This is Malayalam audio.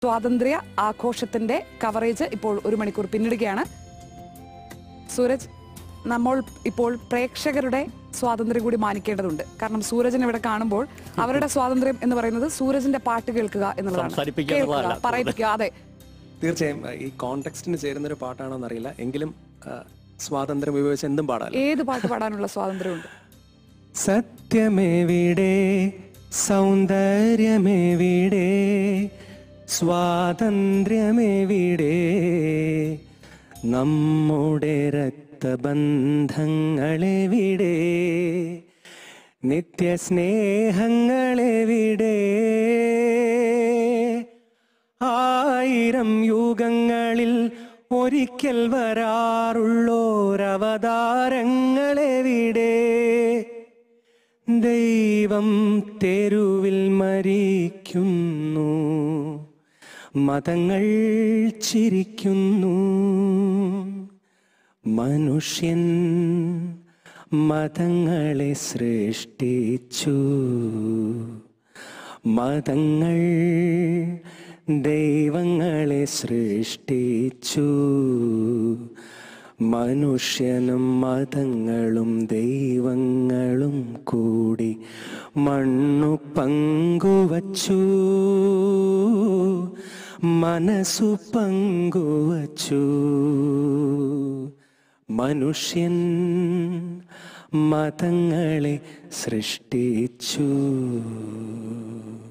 സ്വാതന്ത്ര്യ ആഘോഷത്തിന്റെ കവറേജ് ഇപ്പോൾ ഒരു മണിക്കൂർ പിന്നിടുകയാണ് സൂരജ് നമ്മൾ ഇപ്പോൾ പ്രേക്ഷകരുടെ സ്വാതന്ത്ര്യം കൂടി മാനിക്കേണ്ടതുണ്ട് കാരണം സൂരജിനെ ഇവിടെ കാണുമ്പോൾ അവരുടെ സ്വാതന്ത്ര്യം എന്ന് പറയുന്നത് സൂരജിന്റെ പാട്ട് കേൾക്കുക എന്നുള്ളതാണ് സംസാരിപ്പിക്കുക കേൾക്കുക, എന്നുള്ളതല്ല. പറയിപ്പിക്കുക അതെ തീർച്ചയായും ഈ കോണ്ടെക്സ്റ്റിന് ചേരുന്ന ഒരു പാട്ടാണോ എന്നറിയില്ല എങ്കിലും ആ, സ്വാതന്ത്ര്യം ഉപയോഗിച്ച് എന്തും പാടാലോ ഏത് പാട്ട് പാടാനുള്ള സ്വാതന്ത്ര്യമുണ്ട് സത്യമെവിടെ സൗന്ദര്യമെവിടെ സ്വാതന്ത്ര്യമെവിടെ നമ്മുടെ രക്തബന്ധങ്ങളെവിടെ നിത്യസ്നേഹങ്ങളെവിടെ ആയിരം യുഗങ്ങളിൽ ഒരിക്കൽ വരാറുള്ളോരവതാരങ്ങളെവിടെ ദൈവം തെരുവിൽ മരിക്കുന്നു മതങ്ങൾ ചിരിക്കുന്നു മനുഷ്യൻ മതങ്ങളെ സൃഷ്ടിച്ചു മതങ്ങൾ ദൈവങ്ങളെ സൃഷ്ടിച്ചു മനുഷ്യനും മതങ്ങളും ദൈവങ്ങളും കൂടി മണ്ണു പങ്കുവച്ചു മനസ്സു പങ്കുവച്ചു മനുഷ്യൻ മതങ്ങളെ സൃഷ്ടിച്ചു